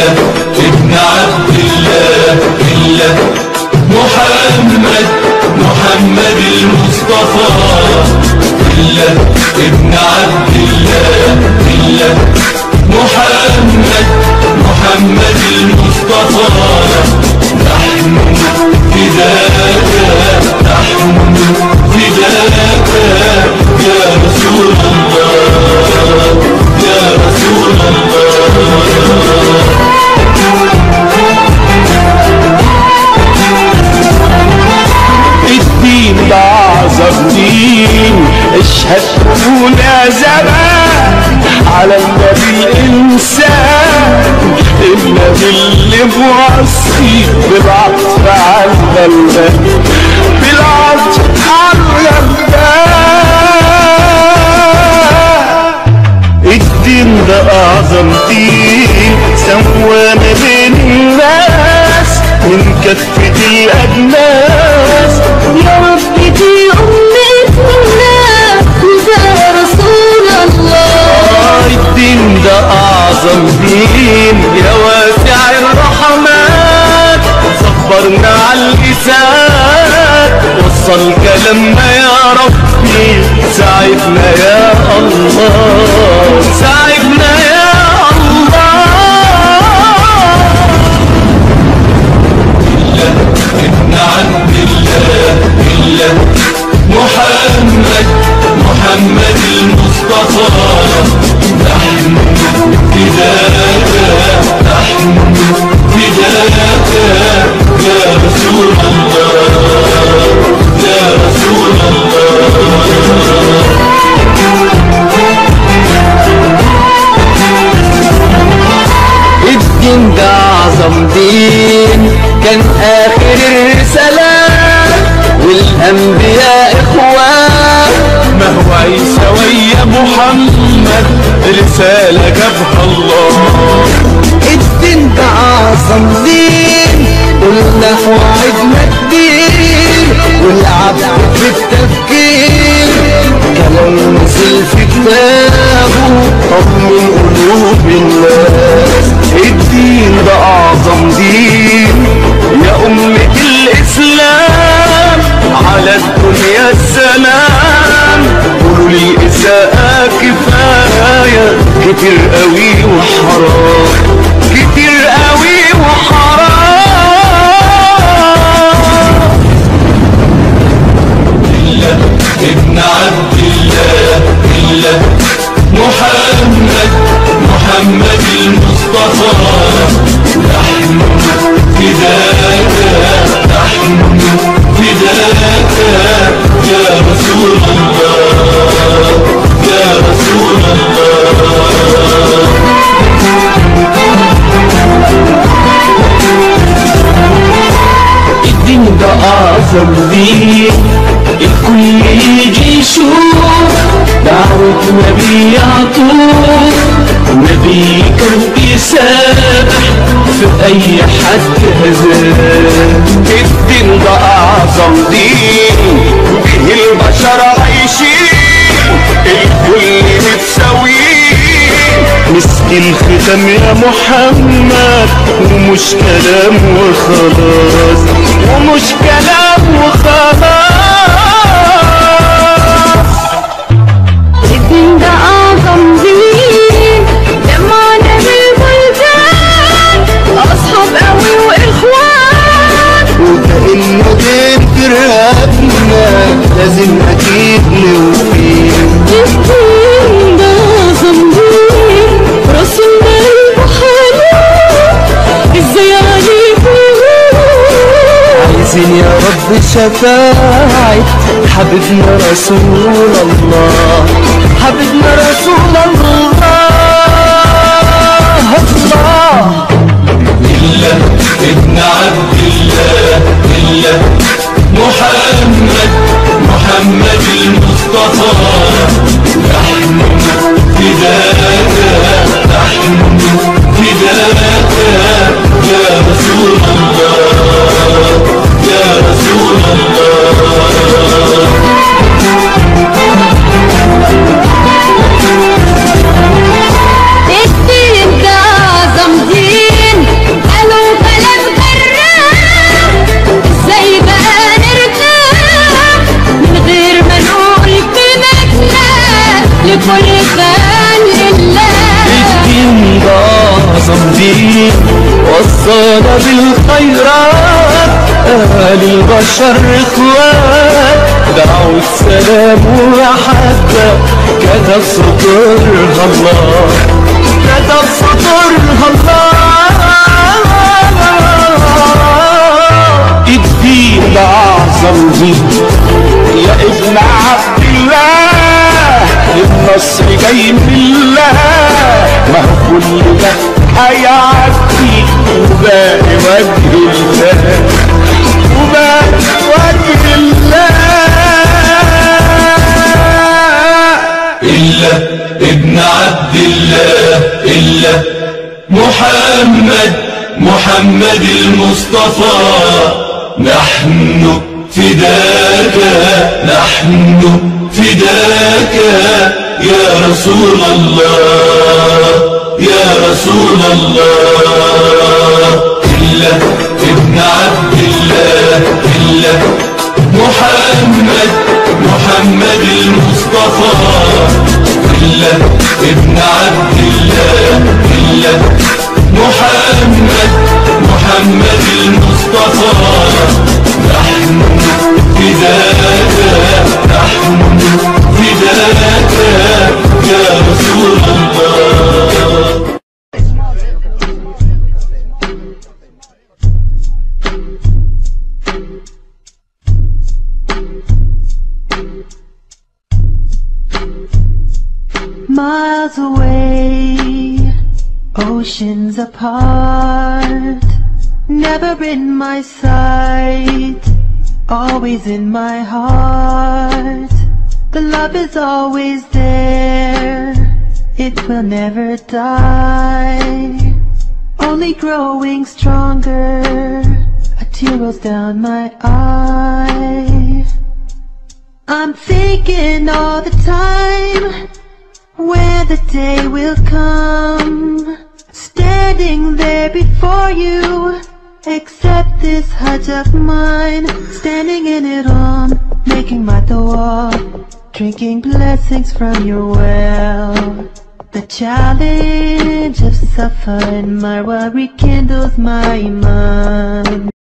إلا ابن عبد الله إلا محمد محمد المصطفى إلا ابن عبد الله إلا محمد محمد المصطفى نحن فداك نحن فداك يا رسول الله يا رسول الله الدين ده أعظم دين اشهد كفونا زمان على النبي الإنسان النبي اللي موصي بالعطف على الغلبان بالعطف على الغلبان الدين ده أعظم دين سوى ما بين الناس من كفة الأجناس يا رب دي أمتنا يا رسول الله الدين ده أعظم دين يا واسع الرحمات صبرنا على اللسان وصل كلامنا يا ربي ساعدنا يا الله ساعدنا يا الله إلا ابن عبد الله إلا محمد محمد المصطفى نحن فداك نحن فداك يا رسول الله يا رسول الله الدين ده أعظم دين كان آخر الرسالات والأنبياء إخوان ما هو عيسى ويا محمد رسالة جابها الله الدين ده أعظم دين قلنا وعدنا الدين والعبد في التفكير كلام نزل في كتابه طمن قلوب الناس الدين ده أعظم دين يا أمة الإسلام على الدنيا السلام قولوا للإساءة كفاية كتير قوي وحرام كتير قوي وحرام إلا ابن عبد الله إلا محمد محمد المصطفى نحن فداك نحن فداك يا رسول الله يا رسول الله الدين ده أعظم دين الكل يجي يشوف دعوة نبي يعطوه نبي كان بيسامح في أي حد هزار الدين ده أعظم دين به البشر عايشين الكل متساويين مسك الختم يا محمد ومش كلام وخلاص ومش كلام وخلاص الدين ده أعظم دين جمعنا بالبلدان أصحاب قوي وإخوان وكأنه دين ترهبنا لازم أكيد نوفيه الدين ده أعظم دين رسولنا البحرين إزاي عليكم عايزين يا رب شفاعة حبيبنا رسول الله حبيبنا رسول الله الله إلا ابن عبد الله إلا محمد محمد المصطفى نحن فداك نحن فداك يا رسول الله يا رسول الله الدين ده أعظم دين وصانا بالخيرات أهل البشر إخوات دعوة سلام ومحبة كتب سطرها الله كتب سطرها الله الدين الأعظم دي يا ابن عبد الله النصر جاي من الله ما هو كل ده هيعدي وباقي وجه الله وباقي وجه الله إلا ابن عبد الله إلا محمد محمد المصطفى نحن فداك نحن فداك يا رسول الله يا رسول الله إلا ابن عبد الله إلا محمد محمد المصطفى إلا ابن عبد الله إلا محمد محمد المصطفى نحن فداك نحن فداك يا رسول الله Miles away, oceans apart, never in my sight, always in my heart. The love is always there, it will never die, only growing stronger. A tear rolls down my eye. I'm thinking all the time where the day will come. Standing there before you, accept this hut of mine. Standing in it all, making my dua, drinking blessings from your well. The challenge of Safa and Marwa rekindles my iman.